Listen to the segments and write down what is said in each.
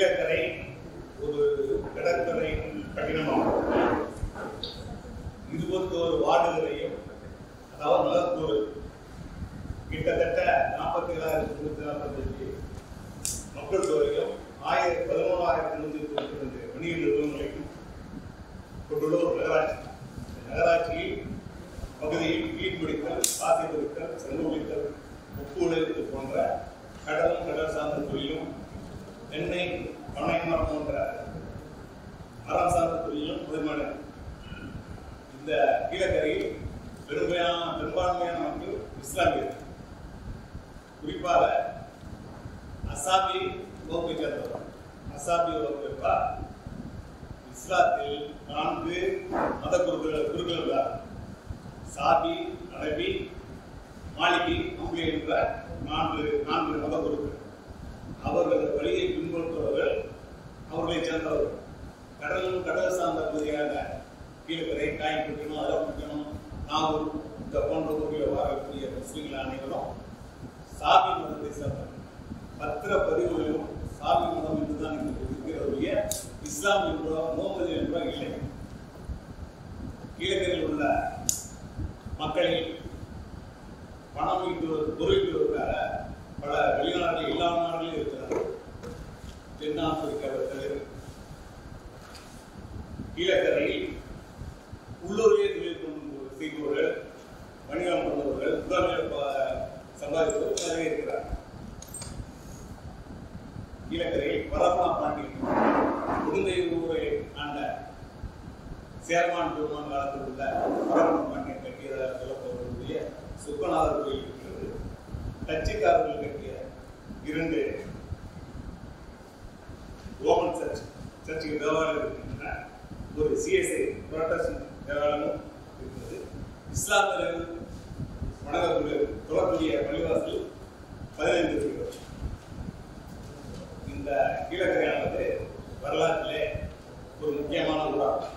கீழக்கரை ஒரு கடற்கரை கட்டிடமாகும் இருபத்தோரு வார்டுகளையும் அதாவது நிலத்தோடு கிட்டத்தட்ட நாற்பத்தி ஏழாயிரத்தி நூற்றி நாற்பத்தஞ்சு மக்கள் தொகையும் ஆயிரத்தி பதினோராயிரத்தி நூற்றி தொண்ணூற்றி ரெண்டு வணிக நிறுவனங்களையும் கொண்டுள்ள ஒரு நகராட்சி இந்த நகராட்சியில் பகுதியில் மீன் பிடித்தல் பாசி பிடித்தல் செங்கு பிடித்தல் உப்பு உழைப்பு போன்ற கடலும் கடல் சார்ந்த தொழிலும் தென்னை பனை மரம் போன்ற மரம் சார்ந்த தொழிலும் முதன்மையான இந்த கீழக்கரையில் பெருமையான பெரும்பான்மையான மக்கள் இஸ்லாமியர் குறிப்பாக அசாபி வகுப்பை சேர்ந்தவர் அசாபி வகுப்பா இஸ்லாத்தில் நான்கு மத குருக்கள் குருக்கள் உள்ளார் சாபி அரபி மாலிகி அம்பி என்ற நான்கு நான்கு மத குருக்கள் அவர்கள் வழியை பின்பற்றுபவர்கள் அவர்களை சேர்ந்தவர்கள் கடலும் கடல் சார்ந்த பகுதியான கீழக்கரை காயப்பிடிக்கணும் அறப்பிடிக்கணும் நாகூர் இந்த போன்ற ஊரில் வாழக்கூடிய முஸ்லீம்கள் அனைவரும் சாபி மதத்தை சேர்ந்தவர் பத்திர பதிவுகளிலும் சாபி மதம் என்றுதான் இங்கு இருக்கிறவருடைய இஸ்லாம் என்றோ முகமது என்றோ இல்லை கீழக்கரையில் உள்ள மக்களில் பணம் ஈட்டுவது பொருள் ஈட்டுவதற்காக பல வெளிநாடுகள் எல்லா நாடுகளிலும் இருக்கிறார்கள் தென்னாப்பிரிக்காவில் கீழக்கரையில் உள்ளூரிலே தொழில் கொண்டு செய்பவர்கள் வணிகம் கொண்டவர்கள் முதன்மையாக ப- சம்பாதிப்பவர்கள் நிறைய இருக்கிறார் கீழக்கரையில் வரப்பா பாண்டியன் உடுந்தை ஊரை ஆண்ட சேர்மான் பெருமான் காலத்தில் உள்ள வரப்பா பாண்டியன் கட்டியதாக சொல்லப்படுவதுடைய சுப்பநாதர் கோயில் இருக்கிறது டச்சுக்காரர்கள் கட்டிய இரண்டு ரோமன் சர்ச் சர்ச்சுக்கு தேவாலயம் இருக்கின்றன ஒரு சிஎஸ்ஐ புரோட்டஸ்டன்ட் தேவாலயமும் இருக்கிறது இஸ்லாமியர்கள் வணங்கக்கூடிய தொழக்கூடிய பள்ளிவாசல் பதினைந்து இருக்கிறது இந்த கீழக்கரையானது வரலாற்றிலே ஒரு முக்கியமான ஊராகும்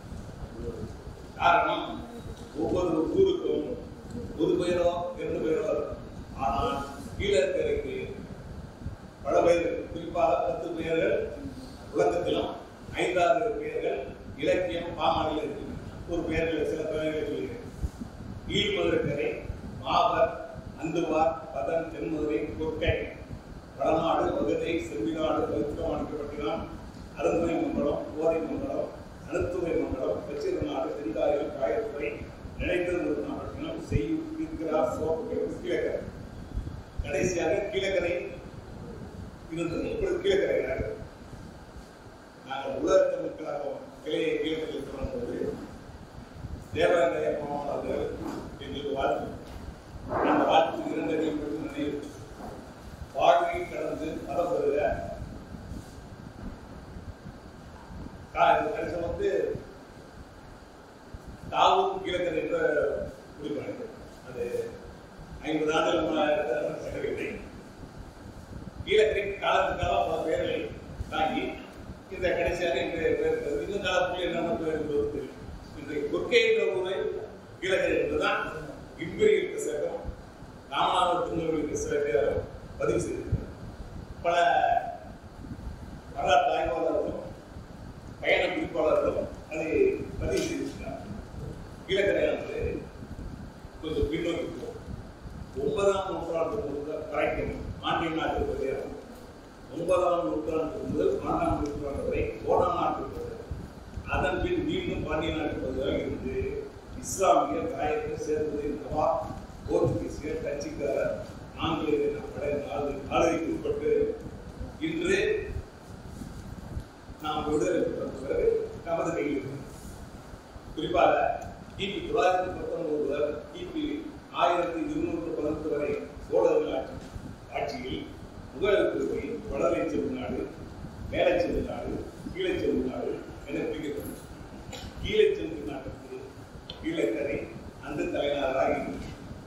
காரணம் ஒவ்வொரு ஊருக்கும் ஒரு பெயரோ இரண்டு பெயரோ இருக்கும். ஆனால் கீழக்கரைக்கு பல பேர் குறிப்பாக பத்து பெயர்கள் உலகத்திலும் ஐந்தாறு பெயர்கள் இலக்கியம் பாமாடியில் இருக்கின்றன ஒரு பெயர்கள் சில பெயர்களை சொல்கிறேன் ஈழ்மதுரைக்கரை மாவர் அந்துவார் பதன் தென்மதுரை கொற்கை வடநாடு வகதை செம்பிநாடு பவித்திரமாணிக்கப்பட்டினம் அருந்துறை மண்டலம் கோதை மண்டலம் அணுத்துறை மண்டலம் பெச்சிரநாடு தென்காயில் காயத்துறை நினைத்தது நாகப்பட்டினம் செய்யும் கீழ்கிறார் சோப்பு கீழக்கரை கடைசியாக கீழக்கரை இருந்தது இப்பொழுது கீழக்கரை நகர் நாங்கள் உலகத்த மக்களாக கிளையை கீழக்கரையில் தொடங்கும்போது தேவாலய மாணவர்கள் எங்களுக்கு வாழ்த்து அந்த வாழ்த்து இரண்டரையும் பற்றி நினைவு வாழ்வை கடந்து மதப்படுகிற கடைசி வந்து தாவும் கீழக்கரை என்ற குறிப்பாடு அது ஐம்பது ஆண்டுகள் முன்னாடி செலவில்லை கீழக்கரை காலத்துக்கு காலம் பல பெயர்களை தாங்கி இந்த கடைசியாக இன்றைய பேர் இன்னும் காலத்தில் என்னென்ன பேர் என்பது தெரியும் இன்றைக்கு கொற்கை என்ற ஊரை கீழக்கரை என்பதுதான் இம்பீரியல் கிறிஸ்தகம் ராமநாதர் திருநெல்வேலி கிறிஸ்தக பதிவு செய்திருக்கிறார் பல வரலாற்று ஆய்வாளர்களும் பயண குறிப்பாளர்களும் அதை பதிவு செய்திருக்கிறார் கீழக்கரையானது கொஞ்சம் பின்னோக்கி போகும் ஒன்பதாம் நூற்றாண்டு முதல் வரைக்கும் பாண்டிய நாட்டு பகுதியாகும் ஒன்பதாம் நூற்றாண்டு முதல் பன்னெண்டாம் நூற்றாண்டு வரை ஓடாம் நாட்டு பகுதி அதன் பின் மீண்டும் பாண்டிய நாட்டு பகுதியாக இருந்து இஸ்லாமியர் தாயத்தை சேர்ந்தது நவா போர்த்துகீசியர் டச்சுக்காரர் ஆங்கிலேயர் என படை நாலு ஆளுகைக்கு உட்பட்டு இன்று நாம் விடுதலை பெற்ற பிறகு நமது கையில் இருக்கிறது குறிப்பாக கிபி தொள்ளாயிரத்தி பத்தொன்பது முதல் கிபி ஆயிரத்தி இருநூற்று பதினெட்டு வரை சோழர்கள் ஆட்சி ஆட்சியில் முகலக்குழுவை வடலை செல்நாடு மேலை செல்நாடு கீழே செல்நாடு என பிரிக்கப்பட்டது கீழே செல்வி நாட்டுக்கு கீழக்கரை அந்த தலைநகராக இருந்தது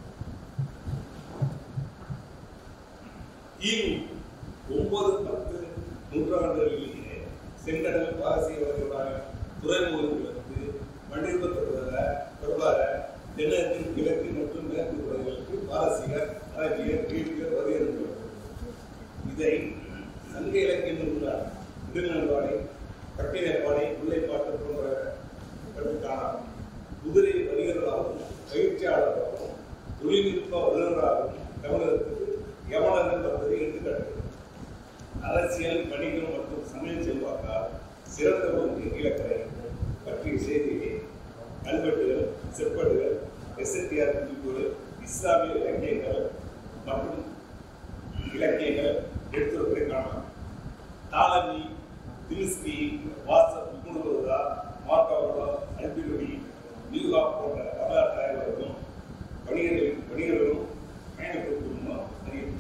கிமு ஒன்பது பத்து நூற்றாண்டுகளிலேயே செங்கடல் பாரசீகர்களாக துறைமுகங்களுக்கு மண்டிருப்ப தொடர்பாக தொடர்பாக தென்னகத்தின் கிழக்கு மற்றும் மேற்கு பகுதிகளுக்கு பாரசீகர் அரபியர் கிரீக்கர் வருகிறது இதை சங்க இலக்கியம் என்கிறார் பயிற்சியாளராகவும் தொழில்நுட்ப வல்லுநராகவும் தமிழகத்துக்கு யமனர்கள் வந்ததை எடுத்துக்காட்டு அரசியல் வணிகம் மற்றும் சமையல் செல்வாக்கால் சிறந்த ஒரு இலக்கரை பற்றிய செய்தியை கல்வெட்டுகள் செப்பேடுகள் எஸ்என்டிஆர் குறிப்புகள் இஸ்லாமிய இலக்கியங்கள் மற்றும் இலக்கியங்கள் எடுத்துரைப்பதை காணலாம் தாலமி தில்ஸ்கி வாசப் இப்னுபதுரா மார்க்கவரா அல்பிலுடி நியூகா போன்ற வரலாற்று ஆய்வாளர்களும் வணிகர்கள் வணிகர்களும் பயணப்படுத்தும் அறியும்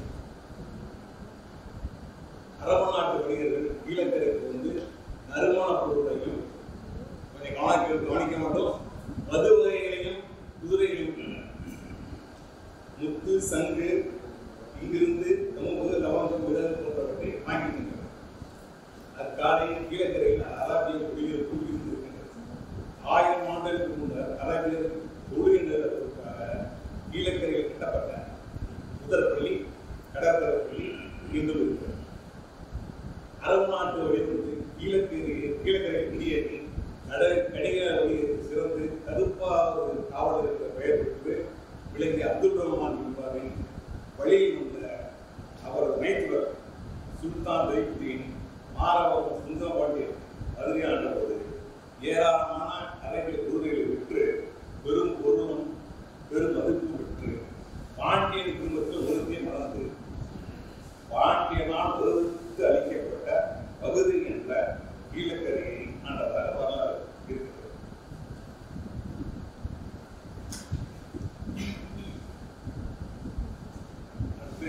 அரபு நாட்டு வணிகர்கள் ஈழக்கரைக்கு வந்து நறுமண பொருட்களையும் கொஞ்சம் கவனிக்க கவனிக்க மாட்டோம் மது வகைகளையும் குதிரைகளையும் முத்து சங்கு இங்கிருந்து கமுகு லவங்கம் விரல் போன்றவற்றை வாங்கிக்கின்றனர் அக்காலையில் கீழக்கரையில் அராபிய குடிகள் கூட்டியிருந்து இருக்கின்றது ஆயிரம் ஆண்டுகளுக்கு முன்னர் அரபியர் தொழில் நிறுவனத்திற்காக கீழக்கரையில் கட்டப்பட்ட முதல் பள்ளி கடற்கரை பள்ளி இன்றும் இருக்கிறது அரபு நாட்டு வழியிலிருந்து கீழக்கரை கீழக்கரை குடியேறி நட கடிகார வழியை சிறந்து கருப்பாவது காவலர் என்ற பெயர் பெற்று விளங்கிய அப்துல் ரஹ்மான் என்பவரின் வழியில் உள்ள அவரது மைத்துவர் சுல்தான் தைப்புதீன் மாறவரும் சுந்தரபாண்டியன் மதுரையான போது ஏராளமான அரபிய குதிரைகளை விற்று பெரும் பொருளும் பெரும் மதிப்பும் விற்று பாண்டியன் குடும்பத்தில் ஒருத்தியை மறந்து பாண்டியனால் வெறுத்து அளிக்கப்பட்ட பகுதி என்ற கீழக்கரையை ஆண்டதாக வரலாறு இருக்கிறது அடுத்து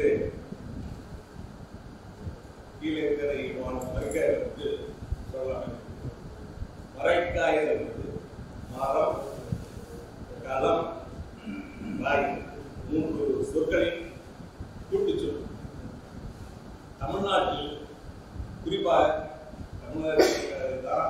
கீழக்கரை மறைக்காயர் வந்து சொல்லலாம் மறைக்காயர் என்பது மரம் களம் ராய் மூன்று சொற்களின் கூட்டுச்சொல் தமிழ்நாட்டில் குறிப்பாக தமிழர்கள் தான்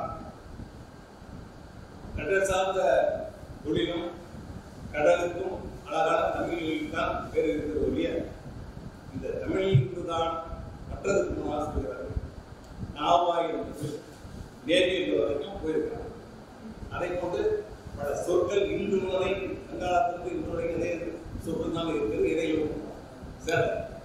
கடல் சார்ந்த தொழிலும் கடலுக்கும் அழகான தமிழில் தான் பேர் இருக்கிற ஒழிய இந்த தமிழிலிருந்து தான் மற்றதுக்கு ஆசிரியர்கள் நாவாய் என்பது நேரி என்பது வரைக்கும் போயிருக்கிறார் அதை கொண்டு பல சொற்கள் இன்று வரை அங்காளத்திற்கு இன்று வரை இதே சொற்கள் தான் இருக்கிறது இடையிலும் சேர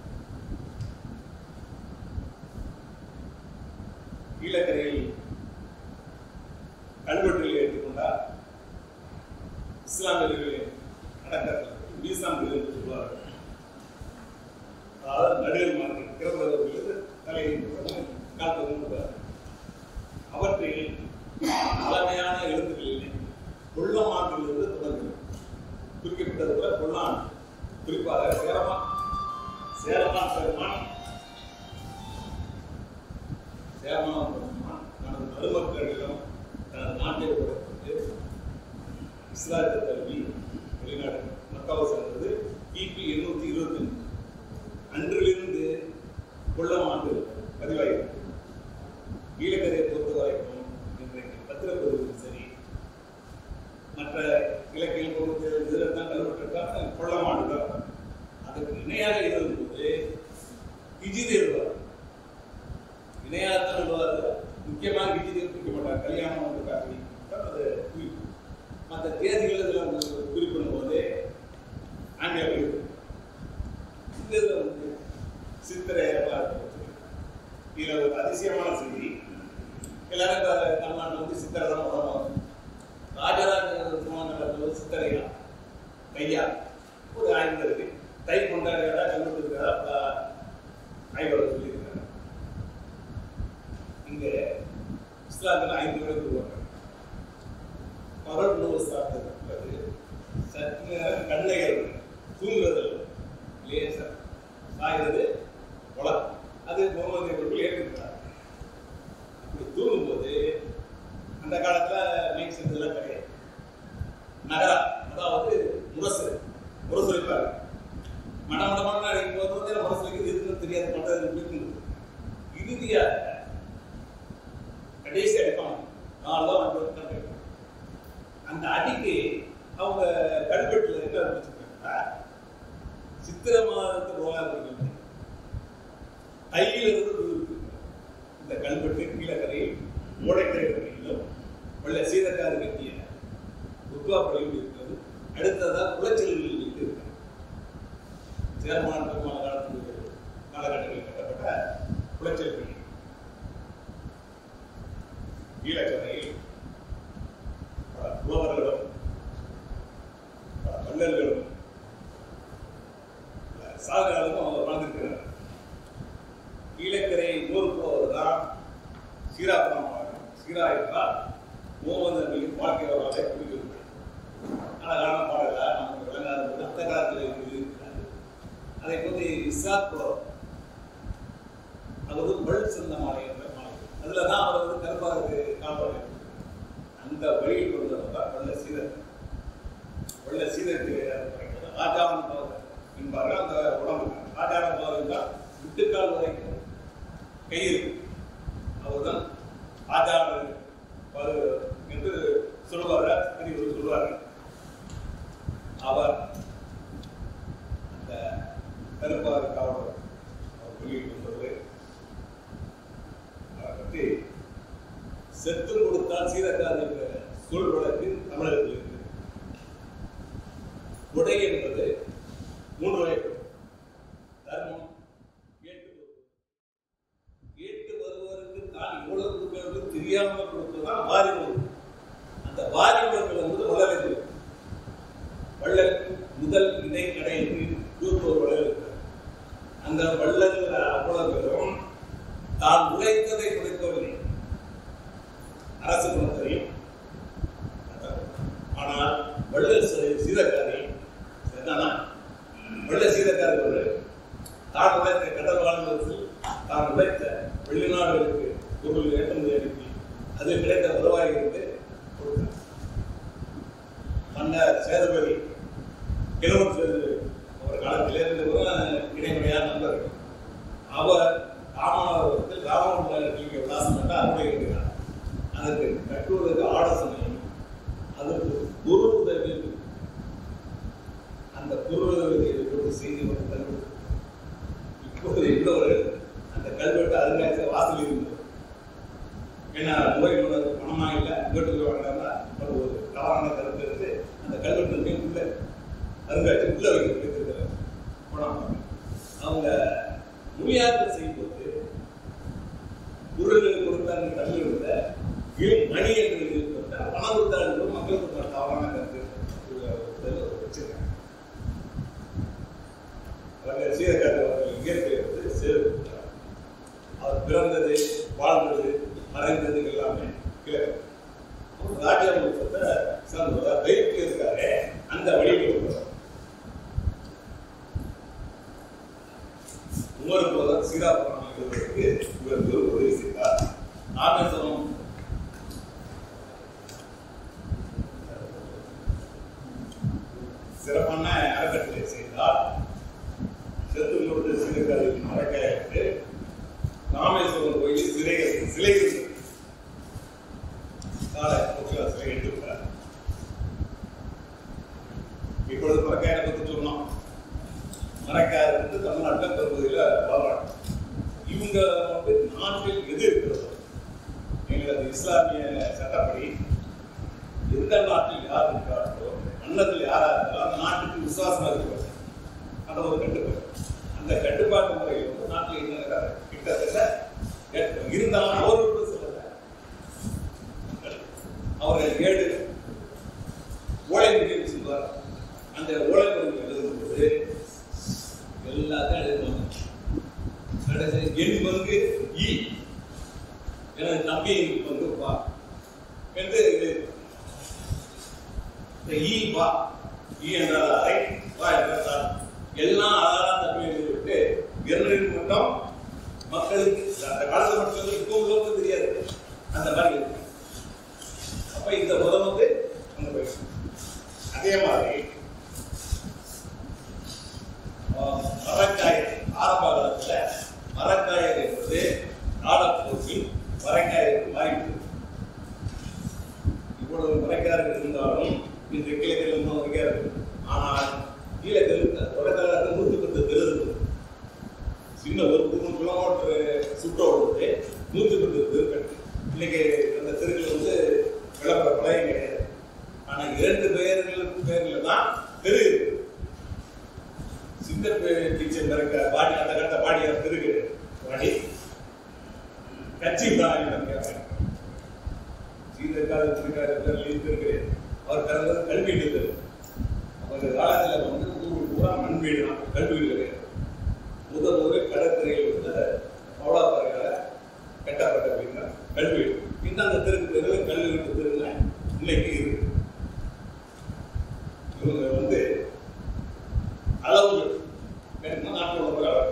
கீழக்கரையில் கல்வெட்டில் எடுத்துக்கொண்டால் இஸ்லாமியர்களின் அடக்கத்தில் மீசாம்பில் என்று சொல்வார்கள் அதாவது நடுவர் மாதிரி திறந்தவர்களுக்கு தலையை காலத்தை கொண்டு அவற்றில் பழமையான எழுத்துக்களில் கொள்ளமாண்டிலிருந்து தொடங்குகிறது குறிக்கப்பட்டது போல கொள்ளான் குறிப்பாக சேரமா சேரமான் பெருமான் சேரமான் பெருமான் தனது மருமக்களிடம் தனது நாட்டை கொடுத்து இஸ்லாத்தை கல்வி வெளிநாடு மக்காவை சேர்ந்தது கிபி எண்ணூத்தி இருபத்தி அன்றிலிருந்து கொள்ளம் ஆண்டு பதிவாகிறது ஈழக்கரையை பொறுத்த வரைக்கும் இன்றைக்கு பத்திரப்பதிவு சரி மற்ற இலக்கியம் பொறுத்து இதில் தான் கல்வெட்டுக்கான கொள்ளம் ஆண்டு தான் அதுக்கு இணையாக இருக்கும்போது கிஜிது எழுதுவார் இணையாகத்தான் எழுதுவார் முக்கியமாக கிஜிது குறிக்க மாட்டார் கல்யாணம் வந்து காட்டி அது குறிப்பு மற்ற தேதிகள் இதில் குறிப்பிடும் போது ஆங்கிலம் இருக்கு இந்த இதில் வந்து சித்திரை இதுல ஒரு அதிசயமான செய்தி எல்லாரும் இப்ப தமிழ்நாட்டில் வந்து சித்திரை தான் உணவாகும் ராஜராஜ சோழன் சித்திரை தான் தையா ஒரு ஆய்வு இருக்கு தை கொண்டாடுறதா கல்வெட்டு இருக்கிறதா ஆய்வாளர் சொல்லியிருக்காங்க இங்க இஸ்லாத்தில் ஐந்து பேர் உருவாங்க பகல் உணவு சாப்பிட்டது சற்று நேரம் கண்ணைகள் தூங்குறது லேசா சாகிறது உலகம் அது முகமது அவர்கள் ஏற்றுக்கிறார் அப்படி தூங்கும்போது அந்த காலத்துல மைக் செஞ்சதெல்லாம் கிடையாது நகரா அதாவது முரசு முரசு வைப்பாரு மடமடமான அடிக்கும் போது வந்து முரசு வைக்கிறது எதுன்னு தெரியாது பண்றது வைக்கணும் இறுதியாக கடைசி அடிப்பாங்க நாலு தான் வந்து உட்கார்ந்து அந்த அடிக்கு அவங்க கல்வெட்டுல என்ன வச்சிருக்காங்கன்னா சித்திர மாதத்து ரோகாதிரிகள் கையில் இருந்து இருக்கு. இந்த கல்வெட்டு கீழக்கரையில் ஓடைக்கரை வரையிலும் வெள்ள சீதக்காது கட்டிய துர்காப்பள்ளியும் இருக்கிறது அடுத்ததா குளச்செல்கள் இருக்கு சேர்மான பெருமான காலத்துக்கு காலகட்டங்களில் கட்டப்பட்ட குளச்சல் பள்ளி ஈழக்கரையில் பல புலவர்களும் பல மல்லர்களும் பல சாதனையாளரும் அவர் வாழ்ந்திருக்கிறார் ஈழக்கரையை ஊர் போவர் தான் சீரா பணம் சீரா என்றால் முகமது நபியின் வாழ்க்கை வரலாற்றை குறிக்கிறது அழகான பாடலா நமக்கு விளங்காத போது அந்த காலத்தில் இருக்கிறார் அதை பற்றி இசாக் புலவர் அது வந்து பல் சொந்த மாலை என்ற மாலை அதில் தான் அவர் வந்து கருப்பாருக்கு கால்பாடு அந்த வழியில் கொண்டவர் தான் வெள்ள சீதர் வெள்ள சீதருக்கு ராஜாவன் பவர் என்பார்கள் அந்த உடம்பு ராஜாவன் பவர் தான் விட்டுக்கால் வரைக்கும் கையில் அவர்தான் ராஜாவன் பவர் என்று சொல்லுவார்கள் பெரியவர் சொல்வார்கள் அவர் அந்த கருப்பாறு காவலர் அவர் வெளியிட்டு சொல்வது அவரை பற்றி செத்து கொடுத்தால் சீரக்காது என்ற சொல் வழக்கு தமிழகத்தில் இருக்கு உடை என்பது மூன்று வகைப்படும் தர்மம் கேட்டு வருவது கேட்டு வருவதற்கு தான் இவ்வளவு கொடுக்கிறது தெரியாமல் கொடுப்பதுதான் வாரி உணவு அந்த வாரி உணவுகள் என்பது வளர்கிறது வள்ளல் முதல் இடைக்கடை என்று கூறுவோர் வள்ளல் இருக்கிறார் அந்த வள்ளல் அவ்வளவு பேரும் தான் உழைத்ததை கொடுக்கவில்லை அரசு பணத்தையும் ஆனால் வள்ளல் சி- சீதக்காரி சரிதானா வெள்ள சீதக்காரி வள்ளல் தான் உழைத்த கடல் வாழ்வதத்தில் தான் உழைத்த வெளிநாடுகளுக்கு பொருள் ஏற்றுமதி அனுப்பி அது கிடைத்த வருவாயிலிருந்து கொடுத்தார் மன்னர் சேதுபதி கிழவன் சேதுபதி அவர் காலத்திலே இருந்தவர் இடைமுறையான நண்பர் அவர் ராமநாதபுரத்தில் ராமநாதபுரம் நீங்க விலாசம் என்ற அறுவடை இருக்கிறார் அதற்கு கட்டுவதற்கு ஆலோசனையும் அதற்கு குரு உதவி அந்த குரு உதவியை கொண்டு செய்தி வந்து கல்வெட்டு இப்போது உள்ளவர்கள் அந்த கல்வெட்டு அருங்காட்சியக வாசல் இருந்தது ஏன்னா நோய் உணர்வு பணமா இல்லை வீட்டுக்கு வாங்கினா ஒரு தவறான கருத்து இருந்து அந்த கல்வெட்டு உள்ள அருங்காட்சியகம் உள்ள வைக்க வைத்திருக்கிறார் பணம் அவங்க மொழியாக்கம் செய்யும்போது குரல்கள் கொடுத்தாங்க தமிழ் விட இரு மணி என்று எழுதியிருந்த பணம் கொடுத்தாங்க மக்களுக்கு ஒரு தவறான கருத்து வச்சிருக்காங்க அவர்கள் சீரக்காட்டு அவர்கள் இயற்கை வந்து சேர்க்கிறார் அவர் பிறந்தது வாழ்ந்தது மறைந்தது எல்லாமே கிழக்கு ராஜாபுரத்தை சார்ந்தவர் வைத்து இருக்காரு அந்த வழியில் இருக்கிறார் உமர் போதர் சீராபுரம் எழுதுவதற்கு இவர் ஒரு உதவி செய்தார் ராமேஸ்வரம் சிறப்பான அறக்கட்டளை செய்தார் செத்துங்களோடு சிறுகதை மறக்காயிட்டு ராமேஸ்வரம் கோயில் சிலைகள் சிலைகள் காலை முக்கிய சிலை எடுத்துக்கிறார் இப்பொழுது மறக்காயிரை பற்றி சொன்னோம் மறக்காயிர வந்து தமிழ்நாட்டில் பெரும்பகுதியில் வாழ்றாங்க இவங்க வந்து நாட்டில் எது இருக்கிறதோ எங்களது இஸ்லாமிய சட்டப்படி எந்த நாட்டில் யார் இருக்கிறார்களோ அன்னத்தில் யாரா இருக்கிறாரோ அந்த நாட்டுக்கு விசுவாசமா இருக்கிறார் அந்த ஒரு கட்டுப்பாடு அந்த கட்டுப்பாட்டு முறையில் வந்து நாட்டில் என்ன நடக்காது கிட்டத்தட்ட எட்டு- இருந்தாலும் அவரோடு சொல்லல அவர்கள் ஏழு ஓலை முடிவு சொல்வார் அந்த ஓலை முடிவு எழுதும்போது எல்லாத்தையும் எழுதுவாங்க கடைசி என் பங்கு ஈ எனது தம்பி பங்கு பா என்று எழுதுவார். இந்த ஈ வா ஈ என்றால் அறை வா என்றால் தான். எல்லாம் அழகான தம்பி எழுதிவிட்டு இரண்டு மட்டும் மக்களுக்கு அந்த காலத்து மக்களுக்கு இப்போ உள்ளவங்க தெரியாது அந்த மாதிரி இருக்கு அப்ப இந்த முறை வந்து அங்க போயிடுச்சு அதே மாதிரி ஆஹ், மரக்காயர் ஆரம்ப காலத்துல மரக்காயர் என்பது காலப்போக்கில் மரக்காயருக்கு மாறிவிட்டது இவ்வளவு மரக்காரர்கள் இருந்தாலும் இன்று கிழக்கில் இன்னும் மரக்காரர்கள் ஆனால் கீழக்கில் தொடக்காலத்தில் நூற்றி பத்து தெரு இருந்தது சின்ன ஒரு மூணு கிலோமீட்டர் சுற்றோடு நூற்றி பத்து தெருக்கள் இன்னைக்கு அந்த தெருக்கள் வந்து விளம்பர பழைய கிடையாது ஆனால் இரண்டு பெயர்களுக்கு பேர்ல தான் தெரு இருக்கு. சிந்த கிச்சன் இருக்க பாடி அந்த கட்ட பாடி தெரு கிடையாது. பாடி கட்சி தான் நினைக்கிறாங்க சீதக்கார திருக்கார தெரு கிடையாது அவர் பிறந்தது கல்வி தெரு அவர் காலத்துல வந்து ஊர் பூரா மண் வீடு தான் கல்வி வீடு கிடையாது முதல் முதல் கடற்கரையில் உள்ள பவளாப்பாறையால கட்டப்பட்ட வீடு தான் கல்வி வீடு இன்னும் அந்த தெருக்கு பேரு கல்வி வீட்டு தெருல இன்னைக்கு இருக்கு இவங்க வந்து அளவுகள் வேணும்னா நாட்டில் உள்ள அளவு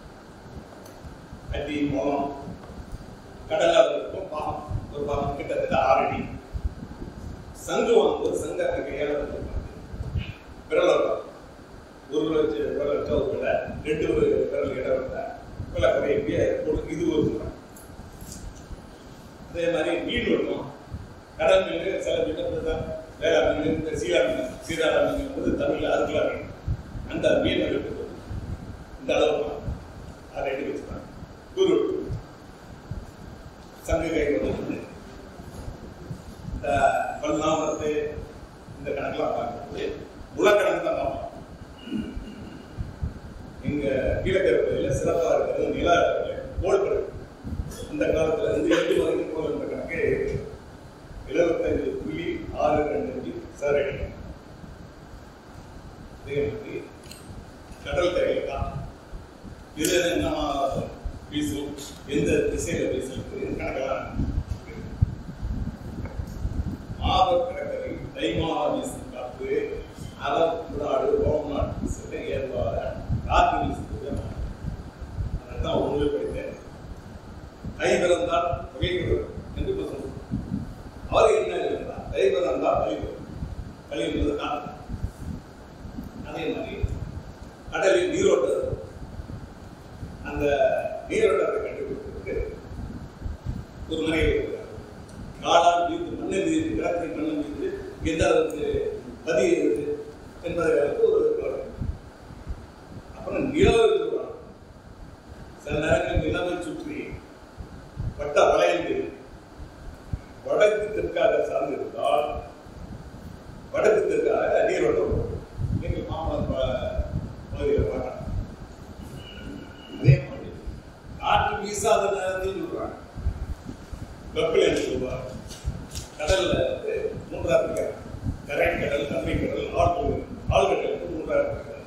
அடி முகம் கடல் அளவு இருக்கும் பாகம் ஒரு பாகம் கிட்டத்தட்ட ஆறு அடி சங்கு வாங்கும்போது சங்க கையால வச்சிருப்பாங்க விரல் இருக்கும். ஒரு வச்சு விரல் வச்சா ஒரு விலை ரெண்டு ஒரு விரல் இடம் வந்தா விலை குறைய ஒரு இது ஒரு முறை அதே மாதிரி மீன் இருக்கும் கடல் மீன் சில மீன் தான் வேற மீன் இந்த சீரா மீன் சீராட மீன் வந்து தமிழ்ல அருகலா மீன் அந்த மீன் எடுத்து இந்த அளவு தான். அதை எடுத்து வச்சுப்பாங்க குரு சங்கு கை வந்து இந்த பல்லாமரத்து இந்த கணக்கெல்லாம் பார்க்கும்போது உலக்கணக்கு தான் பார்ப்போம் இங்க கீழக்கரையில் சிறப்பாக இருக்கிறது நிலா கோல் கணக்கு இந்த காலத்துல இருந்து எட்டு வரைக்கும் கோல் என்ற கணக்கே இருக்கு எழுபத்தஞ்சு புள்ளி ஆறு ரெண்டு அஞ்சு சரடி அதே மாதிரி கடல் கரையில் தான் இது என்னமா வீசும் எந்த திசையில வீசும் கணக்கெல்லாம் இருக்கு. மாபர் கடற்கரை தைமாவா வீசும் காற்று அலர் முடாடு ரோமநாடு வீசுறது ஏதுவாக காற்று வீசுறது அதான் ஒன்று படித்தேன் கை பிறந்தால் வகைகள் என்று இப்ப சொல்றோம் அவர் என்ன இருந்தார் கை பிறந்தால் கழிவு கழிவு காற்று அதே மாதிரி கடலில் நீரோட்டம் அந்த நீரோட்டத்தை கண்டுபிடிக்கிறதுக்கு ஒரு முறை இருக்கிறார் காலால் மீது மண்ணை மீது கிழக்கை மண்ணை மீது எந்த அளவுக்கு பதிகிறது என்பதை அளவுக்கு ஒரு கவலை. அப்புறம் நிலவு இருக்கிறார் சில நேரங்களில் நிலவை சுற்றி வட்ட வளையங்கள் வடக்கு தெற்காக சார்ந்திருந்தால் வடக்கு தெற்காக நீரோட்டம் வரும். நீங்கள் மாமலம் பகுதியில் பார்க்கலாம் அதே மாதிரி காற்று வீசாத நேரத்தில் சொல்றாங்க வெப்பநிலை சொல்லுவார் கடல்ல வந்து மூன்றாவது பிரிக்கிறாங்க கரை கடல் தன்மை கடல் ஆழ்கடல் ஆழ்கடல் வந்து மூன்றாவது பிரிக்கிறாங்க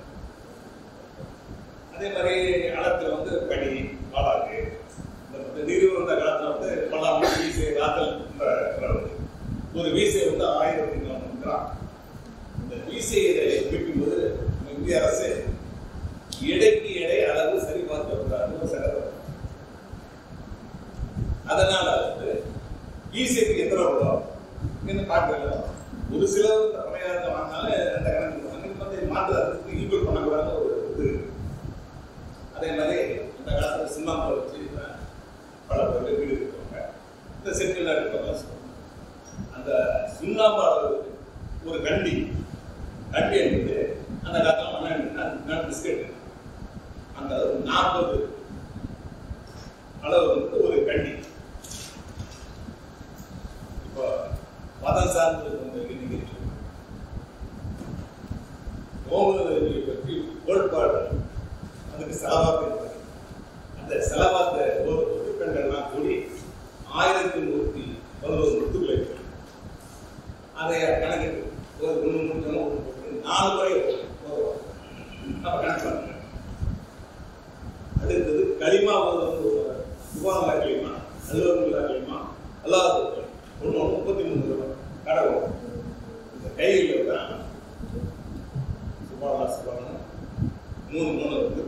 அதே மாதிரி அளத்துல வந்து பனி பாலாக்கு இந்த நீர் வந்த காலத்துல வந்து பலாம் வீசை காத்தல் என்ற வருது. ஒரு வீசை வந்து ஆயிரத்தி நானூறு கிராம் இந்த வீசையை குறிக்கும்போது நம்ம இந்திய அரசு எடைக்கு எடை அளவு சரி பார்த்து செலவு அதனால வந்து ஈஸிக்கு எத்தனை வரும் என்று பார்க்கல ஒரு சிலர் இந்த பழையாத வாங்கினாலும் அந்த கணக்கு அன்னைக்கு வந்து மாற்று அதுக்கு ஈக்குவல் பண்ணக்கூடாத ஒரு இது இருக்கு. அதே மாதிரி அந்த காலத்துல சிம்மாம்பை வச்சு பல பேர் வீடு இருக்கவங்க இந்த செட்டில் இருக்கவங்க சொல்லுவாங்க. அந்த சுண்ணாம்பு அளவு ஒரு கண்டி கண்டி என்பது அந்த காலத்துல மண்ணெண்ணெய் பிஸ்கெட் அந்த நாற்பது அளவு வந்து ஒரு கண்டி இப்போ மதம் சார்ந்து வந்து நீங்க ஓமுதலை பற்றி கோட்பாடு அதுக்கு செலவாக இருப்பாங்க அந்த செலவாத்த ஒரு பெண்கள்லாம் கூடி ஆயிரத்தி நூற்றி பதினோரு முத்துக்களை அதை கணக்கு ஒரு ஒன்று முடிஞ்சோம் ஒன்று போட்டு நாலு முறை வரும். அப்ப கணக்கு பண்ணுங்க அடுத்தது களிமா வந்து சுபாலா களிமா அலுவலா களிமா அல்லாத ஒன்று ஒன்று முப்பத்தி மூணு ரூபாய் கடை வரும் இந்த கையில் தான் சுபாலா சுபாலா மூணு மூணு வந்து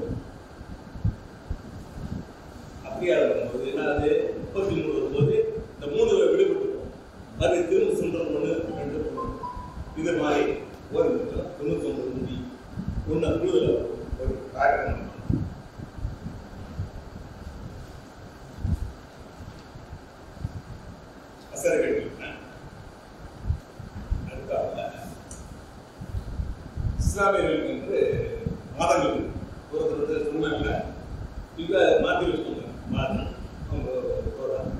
அப்படியே வரும்போது என்ன அது முப்பத்தி மூணு வரும்போது இந்த மூணுல விடுபட்டு போகும். அது திரும்ப சொல்றது ஒன்று ரெண்டு மூணு இது மாதிரி ஒரு நிமிஷம் தொண்ணூத்தி ஒன்பது முடி ஒன்று கூடுதல் ஒரு காரணம் அசர்கள் அடுத்தால இஸ்லாமியர்கள் என்று மதங்கள் ஒருத்தர் வந்து சொன்னாங்க இப்ப மாற்றி வச்சுக்கோங்க மாற்றி அவங்க போறாங்க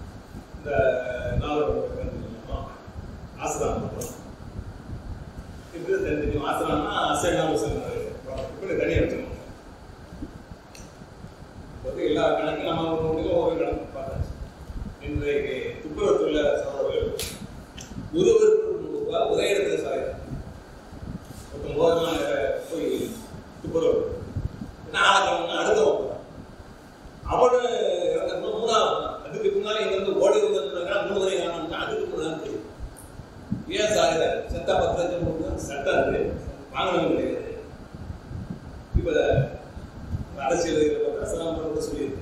இந்த நாலு ஆசிரம் தெரிஞ்சுக்கணும் ஆசிரம்னா அசைனா இப்படி தனியாக வச்சுக்கணும் வந்து எல்லா கணக்கும் நம்ம ஒரு நோட்டுக்கும் ஒரு கணக்கு பார்த்தாச்சு இன்றைக்கு துப்புரவு தொழிலாளர் சகோதரர்கள் ஒருவருக்கு ஒரு நூறு ரூபாய் ஒரே இடத்துல சாயிடும் ஒருத்தன் போதெல்லாம் போய் துப்புரவு நாளைக்கு அடுத்தவன் போறான். அவனு இறந்த மூணாவது நாள். அதுக்கு முன்னாடி இங்க இருந்து ஓடி வந்திருந்தாங்க மூணு வரை காணும் அதுக்கு முன்னாடி தெரியும் ஏன் சாகுற செத்தா பத்து லட்சம் கொடுத்தா சட்டம் இருக்கு வாங்கணும் கிடையாது இப்ப அரசியல் ரசனம் கூட சொல்லியிருக்கு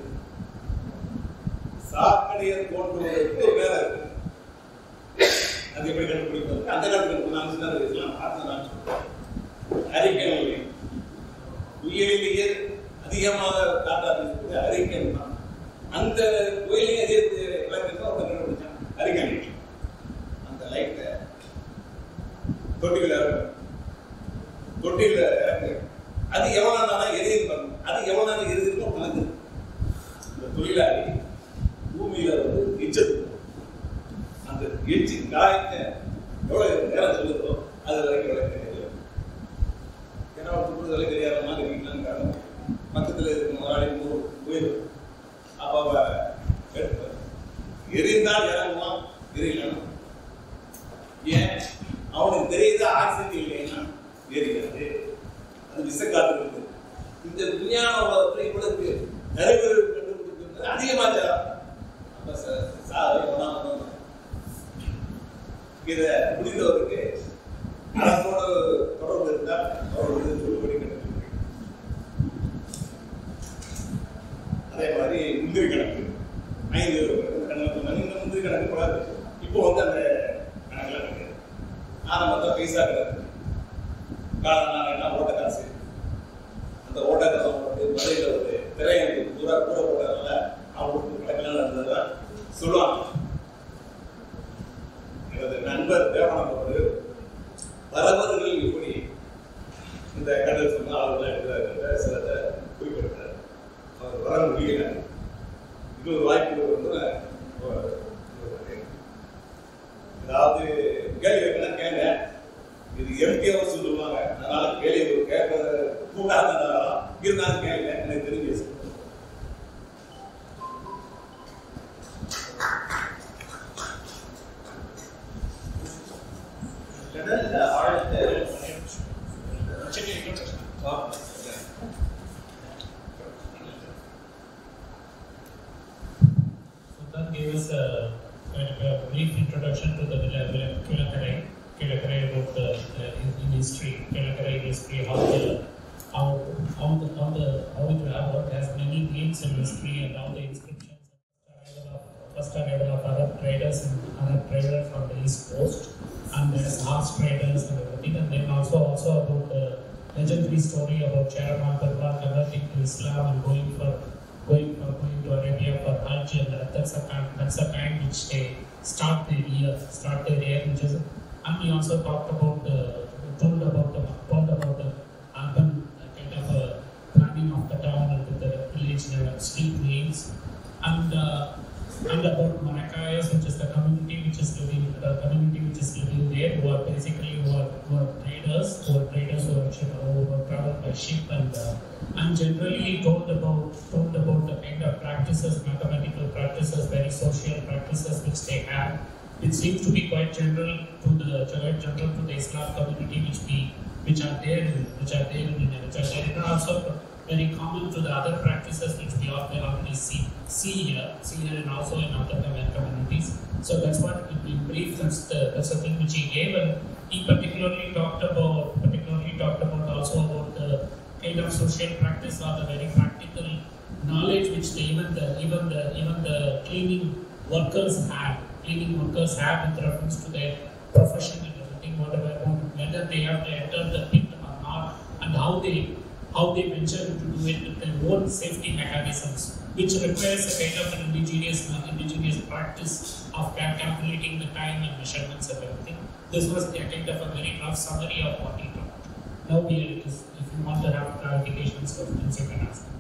சாக்கடையை தோன்றுவதற்கு ஒரு வேலை இருக்கு அது எப்படி கண்டுபிடிப்பது அந்த காலத்துல நான் சின்ன வயசுலாம் பார்த்து நான் சொல்றேன் அறிக்கை உயிரிலேயே அதிகமாக காட்டாது அறிக்கை தான் அந்த கோயிலையும் எதிர்த்து விளக்கத்தை ஒருத்தர் கண்டுபிடிச்சான் அறிக்கை அந்த லைட்டை தொட்டியில் இறக்கு தொட்டியில் இறக்கு அது எவ்வளவு நாளா எரியுது பாருங்க அது எவ்வளவு நாள் எரியுதுன்னு கணக்கு இந்த தொழிலாளி பூமியில வந்து எச்சது அந்த எச்சி காயத்தை எவ்வளவு நேரம் சொல்லுதோ அது வரைக்கும் விளக்கு தெரியாது ஏன்னா ஒரு துப்புரவு வேலை தெரியாத மாதிரி வீட்டுலாம் காரணம் பக்கத்தில் இருக்க முதலாளி ஊர் போயிடும் அப்போ அவ எடுப்பார் எரிந்தால் இறங்குவான் எரியலாம் ஏன் அவனுக்கு தெரியுது ஆக்சிஜன் இல்லைன்னா எரியாது அது விசக்காத்து இருக்கு இந்த விஞ்ஞான உலகத்துல இவ்வளவு நிறைவு கண்டுபிடிக்கிறது அதிகமாச்சா அப்ப ச- சார் எவனா வந்தாங்க. இத முடிந்தவருக்கு அரசோட தொடர்பு இருந்தால் அவர் வந்து சொல்லுபடி கண்டுபிடிக்கிறார் அதே மாதிரி முந்திரி கணக்கு ஐந்து கணக்கு சொன்னாங்க. இந்த முந்திரி கணக்கு கூடாது இப்போ வந்து அந்த கணக்கெல்லாம் கிடையாது ஆரம்பத்தில் பைசா கணக்கு காலநாளா ஓட்ட காசு அந்த ஓட்ட காசு வந்து மதுரையில் வந்து திரையை தூரா கூட போட்டதுனால அவங்களுக்கு கணக்கெல்லாம் நடந்ததுதான் சொல்லுவாங்க எனது நண்பர் தேவனம் அவர்கள் வரவர்கள் இப்படி இந்த கடல் சொன்ன ஆளுநர் எடுக்கிறார் சிலத்தை குறிப்பிடுறார் அவர் வர முடியல இன்னொரு வாய்ப்பு வந்து நான் ஒரு- ஒரு- ஏதாவது கேள்வி வைக்கலாம் கேளுங்க இது எம்டியாக சொல்லுவாங்க அதனால கேள்வி கேட்கறது கூடாதுனால இருந்தாலும் கேளுங்க எனக்கு தெரிஞ்சு கடல்ல ஆழத்தை Sultan gave us a, kind of a brief introduction to the Villa- Villa- Kilakarai. Kilakarai about the, the in, in history, Kilakarai history, how the how how the how the how it have what has many names in history and how the inscriptions arrival of first arrival of Arab traders and Arab traders from the east coast and there's horse traders and everything and then also also about the legendary story about Charaman Darbar converting to Islam and going for going for going to Arabia for Hajj and that, that's a time that's a time which they start their year start their year which is and we also talked about the told about the told about the urban uh, kind of a planning of the town and the village uh, street names and uh, and about Maracayas, which is the community which is living the community which is living there who are basically who are, who are traders who are traders who are, ship, who are travel by ship and uh, and generally told about told about the kind of practices mathematical practices very social practices which they have it seems to be quite general to the quite general to the Islam community which we which are there in, which are there in which are there and also very common to the other practices which we all- we already see see here see here and also in other com- communities so that's what in, in brief that's the that's the thing which he gave and he particularly talked about particularly talked about also about the kind of social practice or the very practical knowledge which the, even the even the even the cleaning workers have cleaning workers have with reference to their profession and everything whatever whether they have to enter the pit or not and how they how they venture to do it with their own safety mechanisms which requires a kind of an indigenous indigenous practice of cal- calculating the time and measurements and everything this was a kind of a very rough summary of what he taught now here it is if you want to have clarifications questions you can ask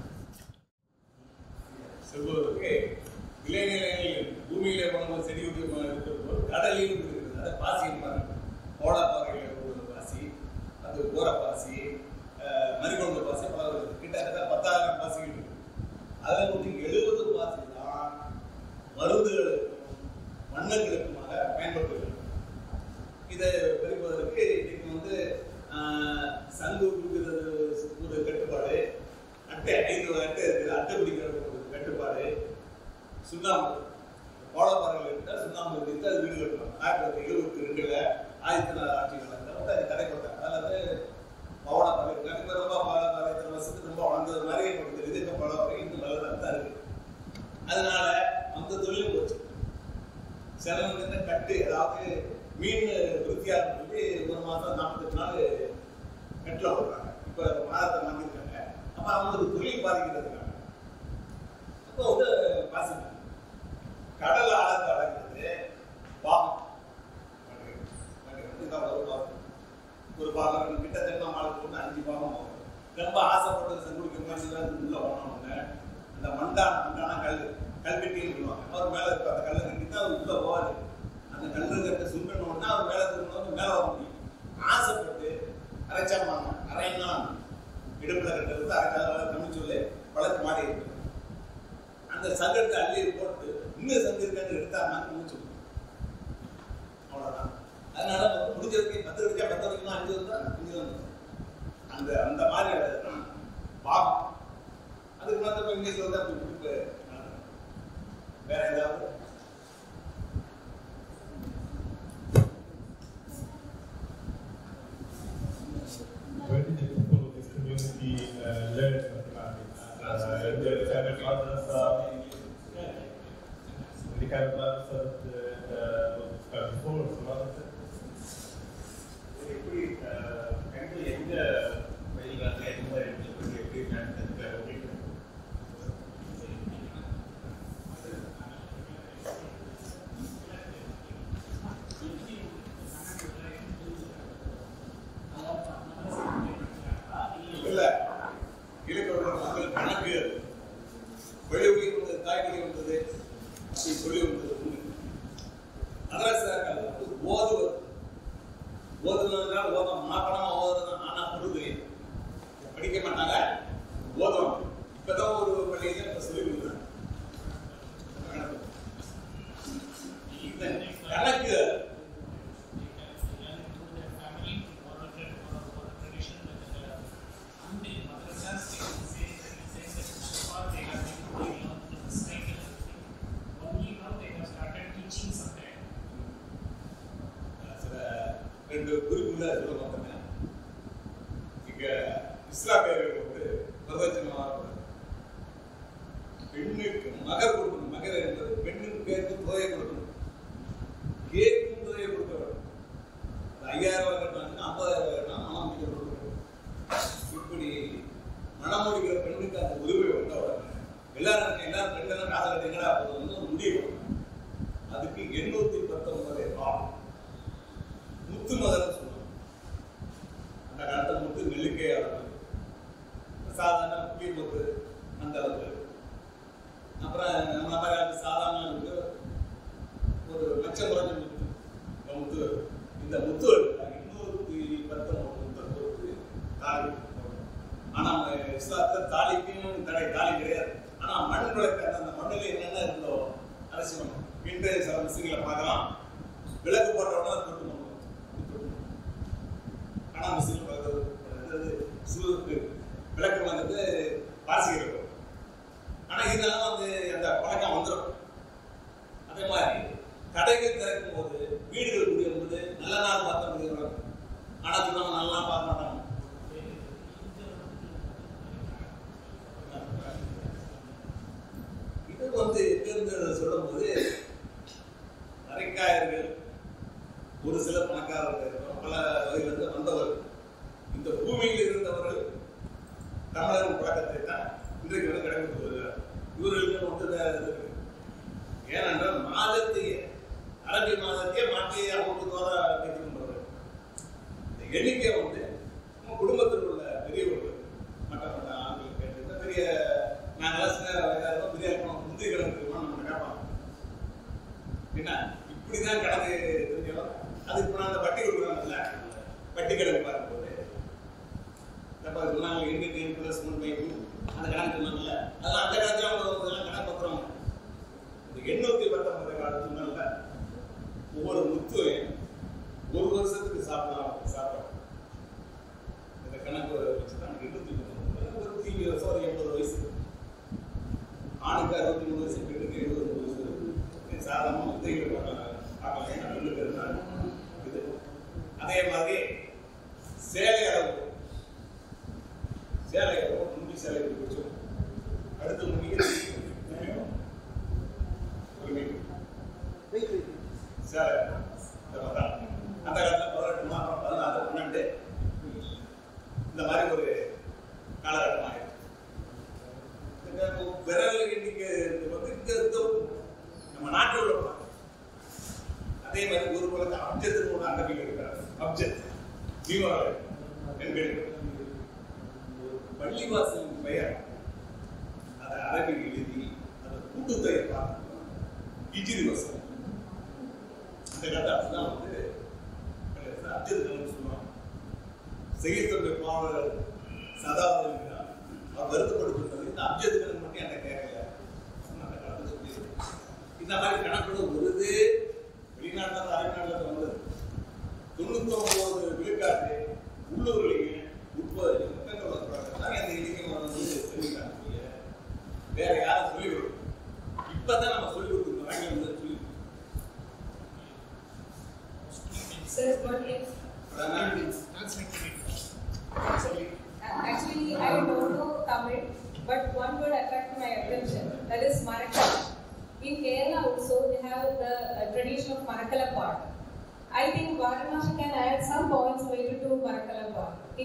சொல்வதற்கு விளைநிலங்களில் பூமியிலே போன செடி விட்டு இருக்கிறது கடலில் இருக்கிறது அதை பாசி ஓடப்பாறையில் இருக்கிற பாசி அது ஓரப்பாசி அஹ், மறிகொண்ட பாசி பல வருது கிட்டத்தட்ட பத்தாயிரம் பாசிகள் இருக்கு அதில் வந்து எழுபது பாசி தான் மருந்துகளுக்கும் வண்ணங்களுக்குமாக பயன்படுத்துகிறது இதை பெருக்குவதற்கு இன்னைக்கு வந்து ஆஹ், சங்கு பிடிக்கிறது ஒரு கட்டுப்பாடு அட்டை ஐந்து அட்டை இருக்குது அட்டை பிடிக்கிறது ஒரு கட்டுப்பாடு சுண்ணாம்பு கோலப்பாறைகள் இருந்தால் சுண்ணாம்பு வைத்து அது வீடு கட்டணும் ஆயிரத்தி தொள்ளாயிரத்தி எழுபத்தி ரெண்டுல ஆயிரத்தி நாலு ஆட்சி காலத்தில் வந்து அது தடை போட்டாங்க அதாவது பவளப்பாறை இருக்கு இப்போ ரொம்ப பவளப்பாறை இத்தனை வருஷத்துக்கு ரொம்ப வளர்ந்தது மாதிரி எனக்கு தெரியுது இப்போ பவளப்பாறை இன்னும் நல்லதாக தான் இருக்கு அதனால அந்த தொழில் போச்சு சிலவங்க வந்து கட்டு அதாவது மீன் விருத்தியாக சொல்லி ஒரு மாதம் நாற்பத்தெட்டு நாள் கட்டில் போடுறாங்க இப்போ மாதத்தை மாற்றிருக்காங்க அப்போ அவங்களுக்கு தொழில் பாதிக்கிறதுக்காக அப்போ வந்து பாசிங்க கடல் ஆழத்தை அடங்குறது பாகம் இதுதான் ஒரு பாகம் ஒரு பாகம் கிட்டத்தட்ட நம்மளுக்கு ஒன்று அஞ்சு பாகம் ஆகும் ரொம்ப ஆசைப்பட்டது செங்குடிக்கிற மாதிரி தான் உள்ள போனவங்க அந்த மண்டான மண்டான கல் கல்வெட்டின்னு சொல்லுவாங்க அவர் மேலே இருக்க அந்த கல்லை கட்டி தான் அவர் உள்ள போவார் அந்த கல்லு கட்ட சுண்டணும்னா அவர் மேலே திரும்பணும் மேலே வர முடியும் ஆசைப்பட்டு அரைச்சாமாங்க அரைன்னா இடுப்பில் கட்டுறது அரைச்சால தமிழ் சொல்லி வழக்கு மாறி இருக்கு அந்த சங்கத்தை அள்ளி போட்டு இன்னும் சங்கம் இருக்கான்னு எடுத்தாருன்னா மூச்சு விடும். அவ்வளவுதான் அதனால வந்து முடிஞ்சதுக்கு பத்து வரைக்கும் பத்து வரைக்கும் அஞ்சு வந்தா அஞ்சு வந்து அந்த அந்த மாதிரி இடத்துல பாகம் அதுக்கு மாத்திரம் இங்கிலீஷ்ல வந்து அப்படி குறிப்பு வேற ஏதாவது Where did the people of this community uh, learn mathematics? Uh, the kind of madrasa, the kind of madrasa that uh, was described before, some other எப்படி அஹ், பெண்கள் எந்த வழிகாட்டில் எந்த எப்படி எப்படி நடந்தது அப்படின்னு இல்ல இலக்கண மக்கள் கணக்கு வெளிவழி வந்தது தாய்மொழி வந்தது அப்படி சொல்லி வந்தது உண்டு மதரசாக்கள் வந்து ஓதுவது ஓதுனதுனால ஓத மாப்பணமா ஓதுறது ஆனா புரிது படிக்க மாட்டாங்க ஓதுவாங்க இப்பதான் ஒரு பள்ளியில இப்ப சொல்லி கொடுக்குறாங்க இந்த கணக்கு சில ரெண்டு குறிப்புல சொல்ல பார்த்தேன் இங்க இஸ்லாமியர்கள் வந்து பிரதட்சணமாக பெண்ணுக்கு மகர் கொடுக்கணும் மகர் என்பது பெண்ணுக்கு பேருக்கு தொகையை கொடுக்கணும் கேட்கும் தொகையை கொடுக்க வேண்டும் அது ஐயாயிரம் ரூபாய் கட்டினாங்கன்னா ஐம்பதாயிரம் ரூபாய் கட்டினா மனம் முடிக்கிற கொடுக்கணும் இப்படி மனம் முடிக்கிற பெண்ணுக்கு அந்த உதவி வந்த உடனே எல்லாரும் எல்லாரும் பெண்களும் காதல் கட்டிங்களா அது வந்து ஒரு முடிவு அதுக்கு எண்ணூத்தி பத்தொன்பது ரூபாய் முத்து மதம் சொல்லுவாங்க அந்த காலத்துல முத்து நெல்லுக்கே அளவு சாதாரண புளி முத்து அந்த அளவு அப்புறம் நம்ம காலத்து சாதாரண இருக்கு ஒரு லட்சம் குறைஞ்ச முத்து இந்த முத்து இந்த முத்து எடுத்தாங்க இன்னொரு பத்தொன்பது முத்தை பொறுத்து தாலி போடணும். ஆனா நம்ம இஸ்லாத்துல தாலிக்கும் தடை தாலி கிடையாது ஆனா மண் விளக்கு அந்த அந்த மண்ணில் என்னென்ன இருந்தோ அரசியல் இன்று சில முஸ்லீம்களை பார்க்கலாம் விளக்கு போட்டவொடனே அது தொட்டு மண் ஆனா முஸ்லீம் அதாவது சூருக்கு விளக்கு வந்துட்டு வாசிக்கிறது ஆனா இருந்தாலும் வந்து அந்த பழக்கம் வந்துடும் அதே மாதிரி கடைகள் திறக்கும் போது வீடுகள் குடியிருப்பது நல்ல நாள் பார்த்த முடியும் ஆனா சொன்னவங்க நல்ல நாள் பார்க்க மாட்டாங்க இது வந்து எங்கிருந்து சொல்லும்போது அரைக்காயர்கள் ஒரு சில பணக்காரர்கள் இருக்கிறோம் பல வகையிலிருந்து வந்தவர்கள் இந்த பூமியில் இருந்தவர்கள் தமிழர் பழக்கத்தை தான் இன்றைக்கு வந்து கடைபிடித்து வருகிறார் இவர்களுக்கு வந்து வேற இது இருக்கு. ஏனென்றால் மாதத்தையே அரபி மாதத்தையே மாற்றி அவங்களுக்கு வர வைத்திருந்தவர்கள் இந்த எண்ணிக்கை வந்து நம்ம குடும்பத்தில் உள்ள பெரியவர்கள் மற்ற மற்ற ஆண்கள் கேட்டு பெரிய நாங்களாம் சின்ன வயதாக இருந்தோம், பெரிய இருக்கணும் முந்தைய கிழங்கு நம்ம கேட்பாங்க என்ன இப்படிதான் கணக்கு தெரிஞ்சோம் அதுக்கு நான் அந்த வட்டி கொடுக்குறாங்கல்ல வட்டி கணக்கு பார்க்கும்போது அப்ப அது சொன்னாங்க எங்க ten plus one by two அந்த கணக்கு சொன்னாங்கல்ல அதெல்லாம் அந்த காலத்துல அவங்க இதெல்லாம் கணக்கு பார்க்குறோம் இந்த எண்ணூத்தி பத்தொன்பது காலத்து சொன்னாங்கல்ல ஒவ்வொரு முத்துவையும் ஒரு வருஷத்துக்கு சாப்பிடலாம் சாப்பிடலாம் இந்த கணக்கு வச்சு தான் எண்ணூத்தி பத்தொன்பது ஒரு தீவி வருஷம் ஒரு எண்பது வயசு ஆணுக்கு அறுபத்தி மூணு வயசு பெண்ணுக்கு எழுபது மூணு வயசு இது சாதாரண முத்தைகள் பார்க்கலாம் பார்க்கலாம் பெண்ணுக்கு இருந்தாங்க இது அதே மாதிரி சேலை அளவு சேலை அளவு முந்தி சேலை பிடிச்சோம் அடுத்து முடிக்க ஒரு மீட்டர் சேலை இந்த மாதிரி தான். அந்த காலத்தில் பதினெட்டு மாதம் பதினாறு பன்னெண்டு இந்த மாதிரி ஒரு காலகட்டம் ஆயிடுச்சு இந்த விரல் எண்ணிக்கை வந்து இங்க இந்த நம்ம நாட்டில் உள்ள படம். அதே மாதிரி ஒரு குலத்தை அப்ஜெக்ட் ஒன்று அரபியில் இருக்கிறார் அப்ஜெக்ட் ஜீவராக பெண்கள் பள்ளிவாசலின் பெயர் அதை அரபில் எழுதி அதை கூட்டுத்தொகை பார்த்து இஜிரி வசனம் அந்த கதை அப்படிதான் வந்து அப்ஜெக்ட் சொல்லுவாங்க செய்யத்தொகை பாவலர் சதாவது அவர் வருத்தப்படுத்துறது இந்த அப்ஜெக்டுகள் மட்டும் என்ன கேட்கல அந்த காலத்துல சொல்லியிருக்கு. இந்த மாதிரி கணக்குள்ள வருது வெளிநாட்டில் அரபிநாட்டில் வந்தது தொண்ணூத்தொன்பது விழுக்காட்டு உள்ளூர்லேயே முப்பது மக்கள் வந்தாங்க அந்த இலக்கியம் வந்து சொல்லிக்கிறாங்க வேற யாரும் சொல்லி கொடுக்கணும் இப்பதான் நம்ம சொல்லி கொடுக்கணும் ஆங்கிலம் வந்து சொல்லி Sir, what if, சொல்லி actually, I don't know Tamil, but one word attracted my attention, that is Marakala. In Kerala also, they have the uh, tradition of Marakala part. I think Varanasi can add some points related to Marakala part. In,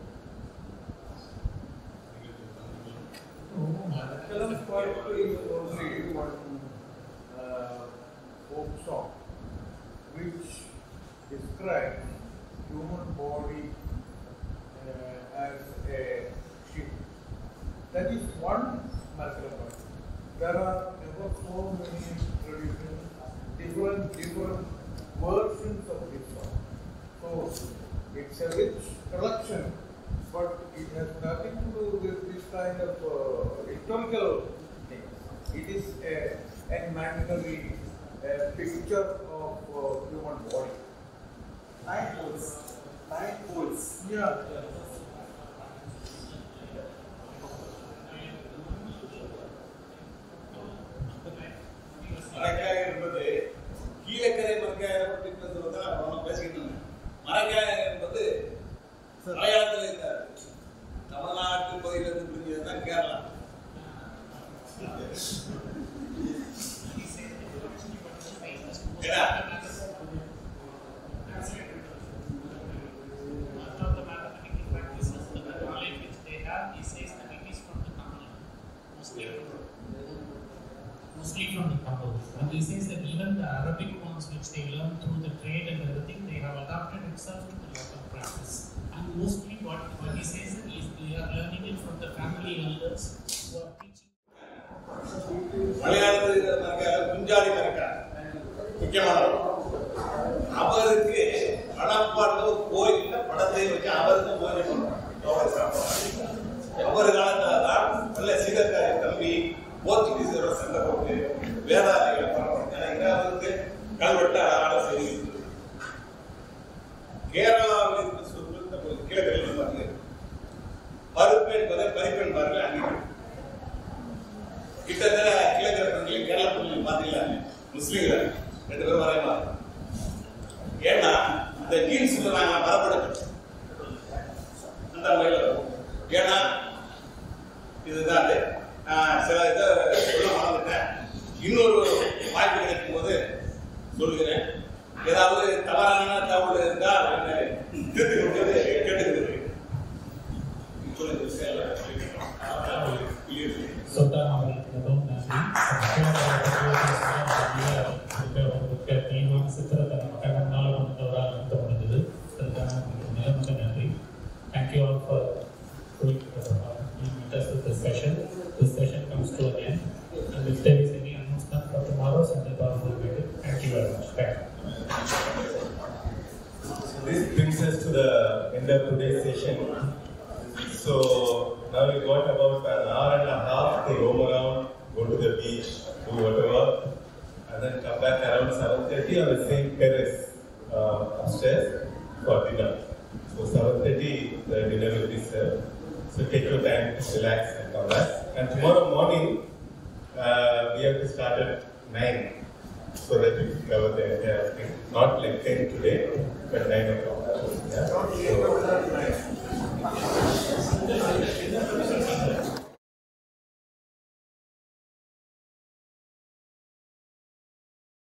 Kalam poetry is only one uh, folk song which describes human body uh, as a ship. That is one Markala There are ever so many traditions, different different versions of this song. So it's a rich collection, but it has nothing to do with this kind of uh, historical thing. It is a, an imaginary uh, picture of uh, human body. Nine holes. Nine holes. Yeah. மரக்காய் என்பது கீழக்கரை மரக்காயை பற்றி பேசுறது தான் நம்ம பேசிக்கிட்டு இருந்தோம் மரக்காய் என்பது மலையாளத்தில் இருக்காது தமிழ்நாட்டு பகுதியிலிருந்து பிரிஞ்சது தான் கேரளா ஏன்னா One of the mathematical practices, the knowledge which they have, he says that it is from the Tamil, mostly mostly from the Tamil. And he says that even the Arabic ones which they learn through the trade and everything, they have adapted itself to the local practice. And mostly what, what he says is they are learning it from the family elders who are teaching. மலையாளத்தில் இருக்கிற மரக்காய் குஞ்சாடி மரக்காய் முக்கியமானவர் அவருக்கு பணப்பாட்டில் ஒரு கோயில்ல படத்தை வச்சு அவருக்கு பூஜை பண்ணுவாங்க ஒவ்வொரு காலத்துல தான் நல்ல சீதக்காரி தம்பி போர்ச்சுகீஸரோட சண்டை போட்டு வேதாளைகளை வந்து கல்வெட்டு அழகான செய்தி இருக்குது. கேரளாவில் இருக்கிற சொற்கள் கொஞ்சம் கிழக்கில் பாருங்க பருப்பு என்பதை பறிப்பு என்பார்கள் அங்கே கிட்டத்தட்ட கிழக்கிற பெண்களையும் கேரள பெண்களையும் பார்த்தீங்களா முஸ்லீம்கள் ரெண்டு பேரும் வரைய மாதிரி ஏன்னா இந்த ஜீன்ஸ் நாங்க மரப்படுத்து அந்த வகையில் வரும். ஏன்னா இதுதான் அது. ஆஹ் சில இதை சொல்ல மறந்துட்டேன் இன்னொரு வாய்ப்பு கிடைக்கும் போது சொல்லுகிறேன் ஏதாவது தவறான தகவல் இருந்தால் என்னை திருத்திக் கொண்டு கேட்டுக்கிறது சொல்லுங்க Sultan அவர்களும் நன்றி தீவிரம் சித்திரத்தை நம்ம கண்ணால் கொண்டவராக நடத்த முடிந்தது அதுக்கான உங்களுக்கு நிலமிக்க நன்றி thank you all for doing with us with this session. This session comes to an end. And if there is any announcement for tomorrow, Sanjay Babu will make it. Thank you very much. Thank you. This brings us to the end of today's session. This So now we got about an hour and a half to roam around, go to the beach, do whatever, and then come back around 7.30 on the same terrace uh, upstairs for dinner. So 7.30 the dinner will be served. So take your time to relax and come back. And tomorrow morning uh, we have to start at 9 so that we can cover the entire thing. Not like 10 today, but 9 o'clock. Yeah. So,